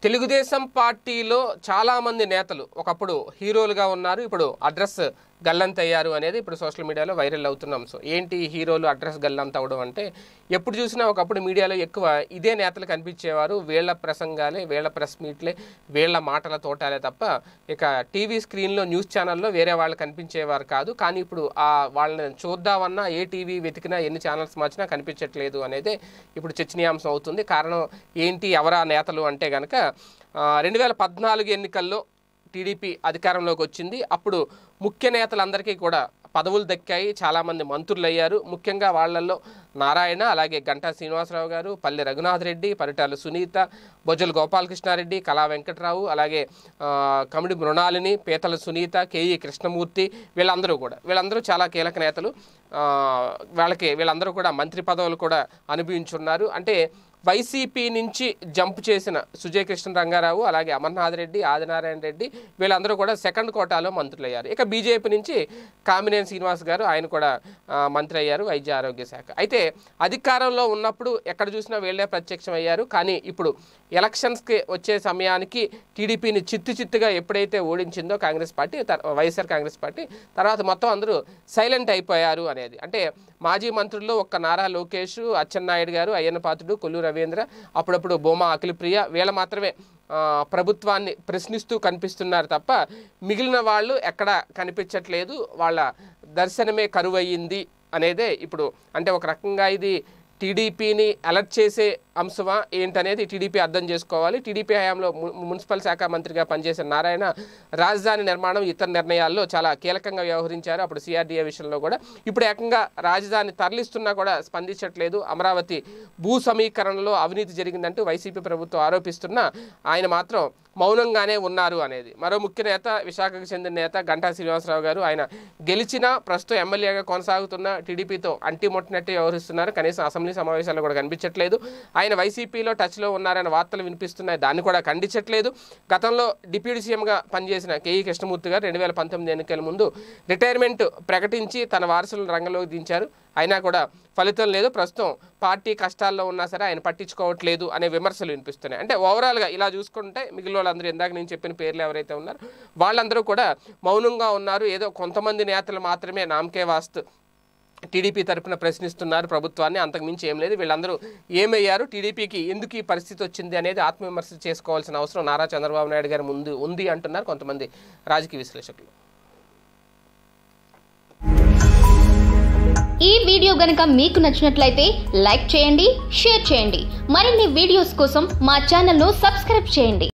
తెలుగుదేశం పార్టీలో చాలామంది నేతలు ఒకప్పుడు హీరోలుగా ఉన్నారు ఇప్పుడు అడ్రస్ గల్లంతయ్యారు అనేది ఇప్పుడు సోషల్ మీడియాలో వైరల్ అవుతున్నాం సో ఏంటి ఈ హీరోలు అడ్రస్ గల్లంత అవడం అంటే ఎప్పుడు చూసినా ఒకప్పుడు మీడియాలో ఎక్కువ ఇదే నేతలు కనిపించేవారు వీళ్ళ ప్రసంగాలే వీళ్ళ ప్రెస్ మీట్లే వీళ్ళ మాటల తోటాలే తప్ప ఇక టీవీ స్క్రీన్లో న్యూస్ ఛానల్లో వేరే వాళ్ళు కనిపించేవారు కాదు కానీ ఇప్పుడు ఆ వాళ్ళని చూద్దామన్నా ఏ టీవీ వెతికినా ఎన్ని ఛానల్స్ మార్చినా కనిపించట్లేదు అనేది ఇప్పుడు చర్చనీయాంశం అవుతుంది కారణం ఏంటి ఎవరా నేతలు అంటే కనుక రెండు వేల పద్నాలుగు ఎన్నికల్లో టీడీపీ అధికారంలోకి వచ్చింది అప్పుడు ముఖ్య నేతలందరికీ కూడా పదవులు దక్కాయి చాలామంది మంత్రులు అయ్యారు ముఖ్యంగా వాళ్ళల్లో నారాయణ అలాగే గంటా శ్రీనివాసరావు గారు పల్లె రఘునాథ్ రెడ్డి పరిటాల సునీత బొజ్జల గోపాలకృష్ణారెడ్డి కళా వెంకట్రావు అలాగే ఆ, కమిడి మృణాలిని పీతల సునీత కేఈ కృష్ణమూర్తి వీళ్ళందరూ కూడా వీళ్ళందరూ చాలా కీలక నేతలు ఆ, వాళ్ళకి వీళ్ళందరూ కూడా మంత్రి పదవులు కూడా అనుభవించున్నారు అంటే వైసీపీ నుంచి జంప్ చేసిన సుజయ్ కృష్ణ రంగారావు అలాగే అమర్నాథ్ రెడ్డి ఆదినారాయణ రెడ్డి వీళ్ళందరూ కూడా సెకండ్ కోటాలో మంత్రులయ్యారు ఇక బీజేపీ నుంచి కామినేని శ్రీనివాస్ గారు ఆయన కూడా ఆ, మంత్రి అయ్యారు వైద్య ఆరోగ్య శాఖ అయితే అధికారంలో ఉన్నప్పుడు ఎక్కడ చూసినా వీళ్ళే ప్రత్యక్షం అయ్యారు కానీ ఇప్పుడు ఎలక్షన్స్కి వచ్చే సమయానికి టీడీపీని చిత్తు చిత్తుగా ఎప్పుడైతే ఓడించిందో కాంగ్రెస్ పార్టీ తర్- వైఎస్ఆర్ కాంగ్రెస్ పార్టీ తర్వాత మొత్తం అందరూ సైలెంట్ అయిపోయారు అనేది అంటే మాజీ మంత్రుల్లో ఒక్క నారా లోకేష్ అచ్చెన్నాయుడు గారు అయ్యన్న పాత్రుడు కొల్లు రవీంద్ర అప్పుడప్పుడు బొమ్మ అఖిలప్రియ వీళ్ళ మాత్రమే ఆ, ప్రభుత్వాన్ని ప్రశ్నిస్తూ కనిపిస్తున్నారు తప్ప మిగిలిన వాళ్ళు ఎక్కడ కనిపించట్లేదు వాళ్ళ దర్శనమే కరువయ్యింది అనేదే ఇప్పుడు అంటే ఒక రకంగా ఇది టీడీపీని అలర్ట్ చేసే అంశమా ఏంటనేది టీడీపీ అర్థం చేసుకోవాలి టీడీపీ హయాంలో ము- మున్సిపల్ శాఖ మంత్రిగా పనిచేసిన నారాయణ రాజధాని నిర్మాణం ఇతర నిర్ణయాల్లో చాలా కీలకంగా వ్యవహరించారు అప్పుడు సిఆర్డీఏ విషయంలో కూడా ఇప్పుడు ఏకంగా రాజధాని తరలిస్తున్నా కూడా స్పందించట్లేదు అమరావతి భూ సమీకరణలో అవినీతి జరిగిందంటూ వైసీపీ ప్రభుత్వం ఆరోపిస్తున్నా ఆయన మాత్రం మౌనంగానే ఉన్నారు అనేది మరో ముఖ్య నేత విశాఖకు చెందిన నేత గంటా శ్రీనివాసరావు గారు ఆయన గెలిచినా ప్రస్తుతం ఎమ్మెల్యేగా కొనసాగుతున్న టీడీపీతో అంటిముట్టినట్టు వ్యవహరిస్తున్నారు కనీసం అసెంబ్లీ సమావేశాల్లో కూడా కనిపించట్లేదు ఆయన వైసీపీలో టచ్లో ఉన్నారన్న వార్తలు వినిపిస్తున్నాయి దాన్ని కూడా ఖండించట్లేదు గతంలో డిప్యూటీ సీఎంగా పనిచేసిన కేఈ కృష్ణమూర్తి గారు రెండు వేల పంతొమ్మిది ఎన్నికల ముందు రిటైర్మెంట్ ప్రకటించి తన వారసులను రంగంలోకి దించారు అయినా కూడా ఫలితం లేదు ప్రస్తుతం పార్టీ కష్టాల్లో ఉన్నా సరే ఆయన పట్టించుకోవట్లేదు అనే విమర్శలు వినిపిస్తున్నాయి అంటే ఓవరాల్గా ఇలా చూసుకుంటే మిగిలిన వాళ్ళందరూ ఇందాక నేను చెప్పిన పేర్లు ఎవరైతే ఉన్నారో వాళ్ళందరూ కూడా మౌనంగా ఉన్నారు ఏదో కొంతమంది నేతలు మాత్రమే నామకే వాస్తు టీడీపీ తరపున ప్రశ్నిస్తున్నారు ప్రభుత్వాన్ని అంతకుమించి ఏం లేదు వీళ్ళందరూ ఏమయ్యారు టీడీపీకి ఎందుకు ఈ పరిస్థితి వచ్చింది అనేది ఆత్మవిమర్శ చేసుకోవాల్సిన అవసరం నారా చంద్రబాబు నాయుడు గారి ముందు ఉంది అంటున్నారు కొంతమంది రాజకీయ విశ్లేషకులు ఈ వీడియో గనుక మీకు నచ్చినట్లయితే లైక్ చేయండి షేర్ చేయండి మరిన్ని వీడియోస్ కోసం మా ఛానల్ను సబ్స్క్రైబ్ చేయండి